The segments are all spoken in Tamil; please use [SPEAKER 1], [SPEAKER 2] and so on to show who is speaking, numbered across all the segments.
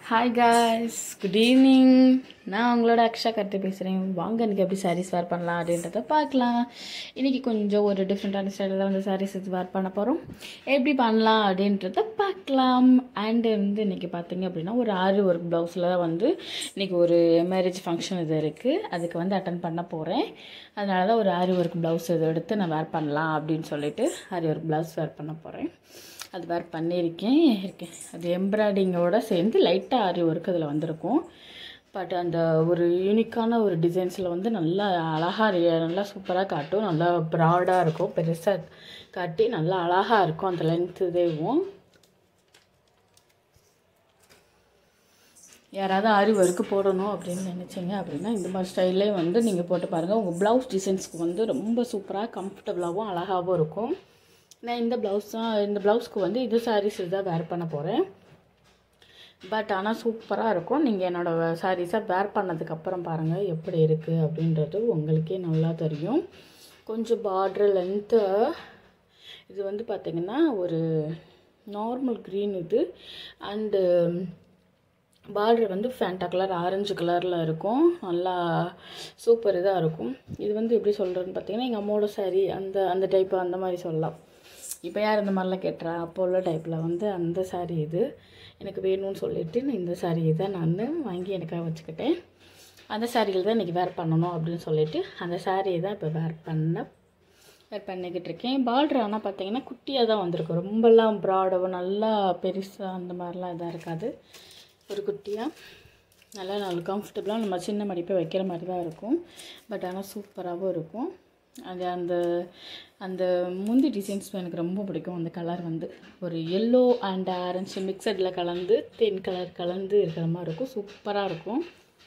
[SPEAKER 1] ஹாய் காய்ஸ் குட் ஈவினிங் நான் உங்களோட அக்ஷா கருத்து பேசுகிறேன் வாங்க எனக்கு எப்படி சாரீஸ் வேர் பண்ணலாம் அப்படின்றத பார்க்கலாம் இன்றைக்கி கொஞ்சம் ஒரு டிஃப்ரெண்ட்டான ஸ்டைலில் வந்து சாரீஸ் வேர் பண்ண போகிறோம் எப்படி பண்ணலாம் அப்படின்றத பார்க்கலாம் அண்டு வந்து இன்றைக்கி பார்த்தீங்க அப்படின்னா ஒரு ஆறு ஒர்க் ப்ளவுஸில் வந்து இன்றைக்கி ஒரு மேரேஜ் ஃபங்க்ஷன் இது இருக்குது அதுக்கு வந்து அட்டன் பண்ண போகிறேன் அதனால தான் ஒரு ஆரி ஒர்க் ப்ளவுஸ் இதை எடுத்து நான் வேர் பண்ணலாம் அப்படின்னு சொல்லிட்டு ஆரி ஒர்க் ப்ளவுஸ் வேர் பண்ண போகிறேன் அது வேறு பண்ணியிருக்கேன் இருக்கேன் அது எம்ப்ராய்டிங்கோட சேர்ந்து லைட்டாக ஆரி ஒர்க் அதில் வந்திருக்கும் பட் அந்த ஒரு யூனிக்கான ஒரு டிசைன்ஸில் வந்து நல்லா அழகாக நல்லா சூப்பராக காட்டும் நல்லா ப்ராடாக இருக்கும் பெருசாக காட்டி நல்லா அழகாக இருக்கும் அந்த லென்த்து இதுவும் யாராவது ஆரி ஒர்க்கு போடணும் அப்படின்னு நினச்சிங்க அப்படின்னா இந்த மாதிரி ஸ்டைல்லே வந்து நீங்கள் போட்டு பாருங்கள் உங்கள் ப்ளவுஸ் டிசைன்ஸ்க்கு வந்து ரொம்ப சூப்பராக கம்ஃபர்டபுளாகவும் அழகாகவும் இருக்கும் நான் இந்த ப்ளவுஸ் தான் இந்த ப்ளவுஸ்க்கு வந்து இது சாரீஸ் தான் வேர் பண்ண போகிறேன் பட் ஆனால் சூப்பராக இருக்கும் நீங்கள் என்னோடய சாரீஸை வேர் பண்ணதுக்கப்புறம் பாருங்கள் எப்படி இருக்குது அப்படின்றது உங்களுக்கே நல்லா தெரியும் கொஞ்சம் பார்ட்ரு லென்த்து இது வந்து பார்த்திங்கன்னா ஒரு நார்மல் க்ரீன் இது அண்டு பார்டர் வந்து ஃபேண்டா கலர் ஆரஞ்சு கலரில் இருக்கும் நல்லா சூப்பர் இதாக இருக்கும் இது வந்து எப்படி சொல்கிறேன்னு பார்த்தீங்கன்னா எங்கள் அம்மாவோட சாரீ அந்த அந்த டைப்பு அந்த மாதிரி சொல்லலாம் இப்போ யார் இந்த மாதிரிலாம் கேட்டுறா அப்போ உள்ள டைப்பில் வந்து அந்த சாரீ இது எனக்கு வேணும்னு சொல்லிட்டு நான் இந்த சாரீ தான் நான் வாங்கி எனக்காக வச்சுக்கிட்டேன் அந்த சாரியில் தான் இன்றைக்கி வேர் பண்ணணும் அப்படின்னு சொல்லிட்டு அந்த சாரியை தான் இப்போ வேர் பண்ண வேர் பண்ணிக்கிட்டு இருக்கேன் பார்டர் ஆனால் பார்த்தீங்கன்னா குட்டியாக தான் வந்திருக்கும் ரொம்பலாம் ப்ராடாகவும் நல்லா பெருசாக அந்த மாதிரிலாம் இதாக இருக்காது ஒரு குட்டியாக நல்லா நல்ல கம்ஃபர்டபுளாக நம்ம சின்ன மடிப்பை வைக்கிற மாதிரி தான் இருக்கும் பட் ஆனால் சூப்பராகவும் இருக்கும் அது அந்த அந்த முந்தி டிசைன்ஸ் எனக்கு ரொம்ப பிடிக்கும் அந்த கலர் வந்து ஒரு எல்லோ அண்ட் ஆரஞ்சு மிக்சடில் கலந்து தென் கலர் கலந்து இருக்கிற மாதிரி இருக்கும் சூப்பராக இருக்கும்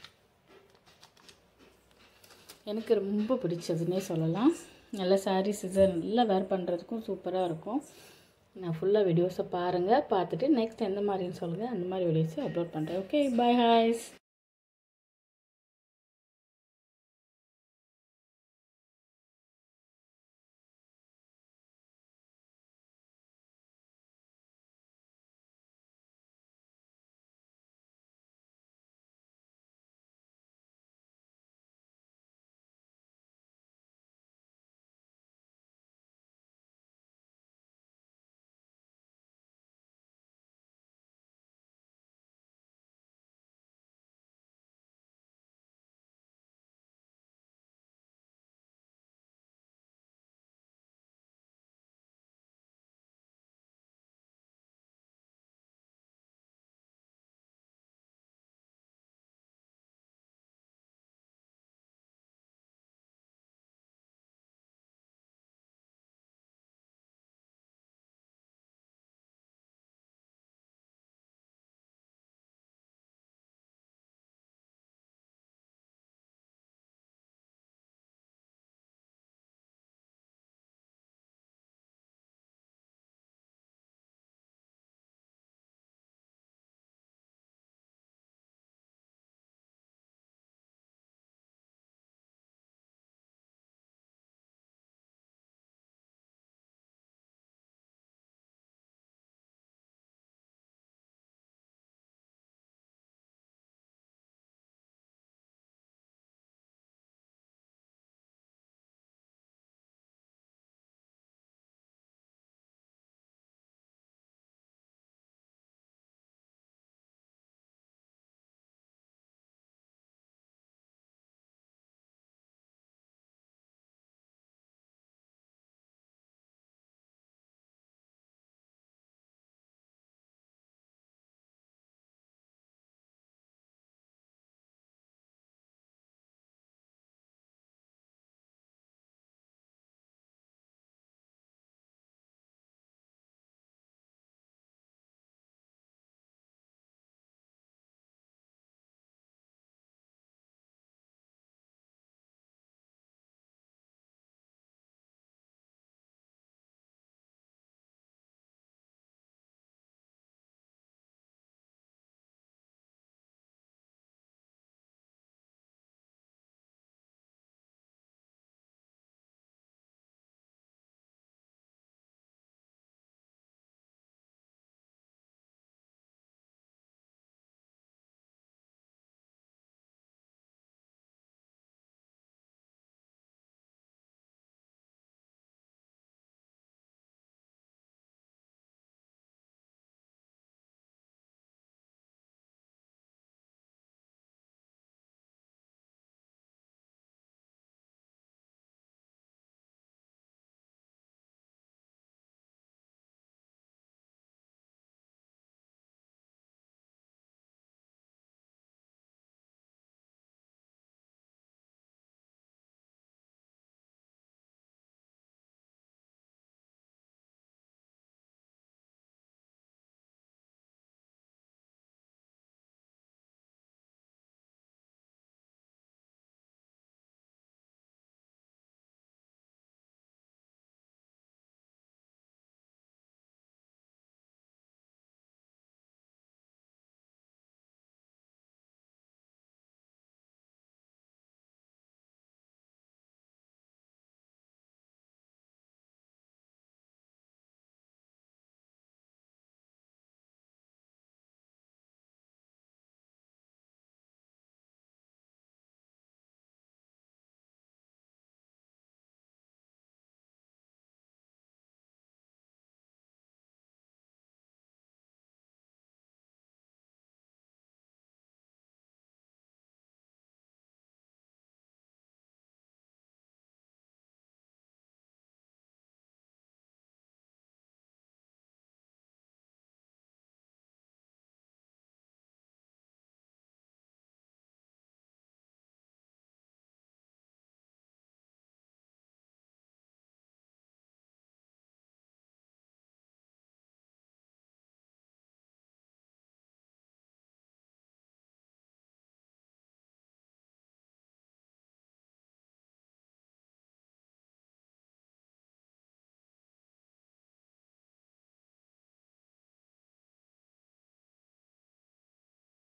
[SPEAKER 1] எனக்கு ரொம்ப பிடிச்சதுன்னே சொல்லலாம் நல்ல சாரீஸ் இதை நல்லா வேர் பண்ணுறதுக்கும் சூப்பராக இருக்கும் நான் ஃபுல்லாக வீடியோஸை பாருங்கள் பார்த்துட்டு நெக்ஸ்ட் எந்த மாதிரின்னு சொல்லுங்கள் அந்த மாதிரி வீடியோஸை அப்லோட் பண்ணுறேன் ஓகே பாய் ஹாய்ஸ்